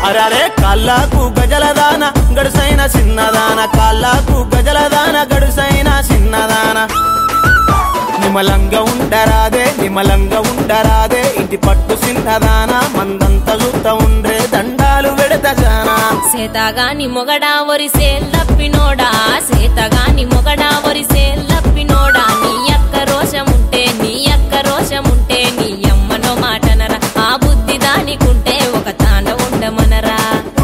అరరే కాళ్ళకు గజల దాన గడుసైన చిన్నదాన కాళ్ళకు గజల దాన గడుసైన చిన్నదాన నిమలంగా ఉండరాదే నిమలంగా ఉండరాదే ఇంటి పట్టు చిన్నదాన మందంత చూత ఉండ్రే దండాలు వెడత జానా సేతగాని మొగడా ఒరిసే లప్పినోడా సేతగాని మొగడా ఒరిసే లప్పినోడా నీ అక్క రోషముంటే నీ అక్క రోషముంటే నీ అమ్మనో మాటనరా ఆ బుద్ధి దానికుంటే ఒక తాండ ఉండమనరా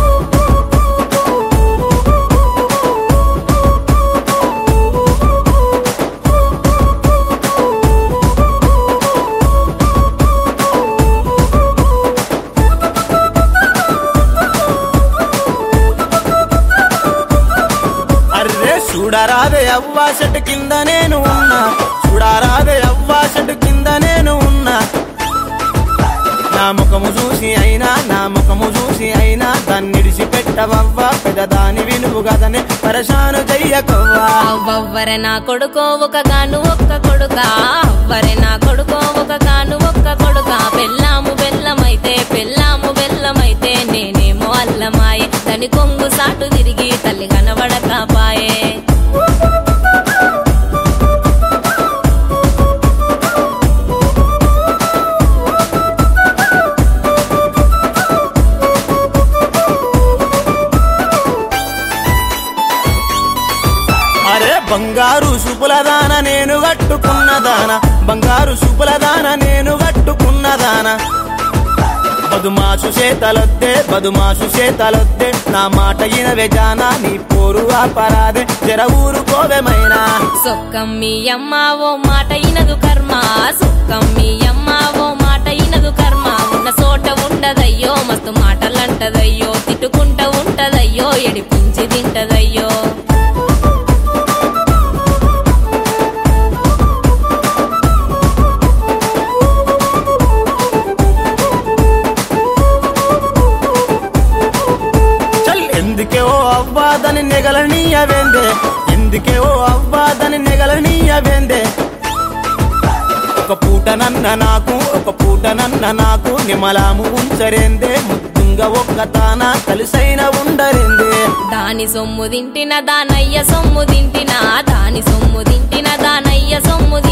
అర్రే చూడరాదే అవ్వా చెట్టు కింద నేను ఉన్నా చూడరాదే అవ్వా చెట్టు కింద నేను ఉన్నా నా ముఖము చూసి అయినా నా ముఖము చూసి అయినా దాన్ని విడిచిపెట్టవవ్వా పెద్దదాని వినువు కదనే పరశాను చెయ్యకవ్వా అవ్వవ్వరే నా కొడుకో ఒక గాను ఒక్క కొడుక అవ్వరే నా కొడుకో ఒక గాను ఒక్క కొడుక పెళ్ళాము బెల్లమైతే పెళ్ళాము బెల్లమైతే నేనేమో అల్లమాయే దాని కొంగు సాటు తిరిగి తల్లి కనబడకాపాయే అరే బంగారు సుపులదాన నేను కట్టుకున్నదాన బంగారు సుపులదాన నేను కట్టుకున్నదాన బదుమాసు చేతలొద్దే బదుమాసు చేతలొద్దే నా మాట ఇనవే జానా నీ పోరు ఆపరాదే జర ఊరుకోవేమైనా సొక్కమ్మి అమ్మ ఓ మాట ఇనదు కర్మ సొక్కమ్మి అమ్మ ఓ మాట ఇనదు కర్మ ఉన్న చోట ఉండదయ్యో మస్తు మాటలంటదయ్యో తిట్టుకుంట ఉంటదయ్యో ఎడిపించి తింటదయ్యో చల్ ఎందుకే ఓ అవ్వాదని నెగలనీయవేందే ఎందుకే ఓ అవ్వాదని నెగలనీయవేందే ఒక పూట నన్న నాకు ఒక పూట నన్న నాకు నిమలాము ఉంచరేందే ముద్దుంగా ఒక్క తాన కలిసైన ఉండరేందే దాని సొమ్ము తింటిన దానయ్య సొమ్ము తింటిన దాని సొమ్ము తింటిన దానయ్య సొమ్ము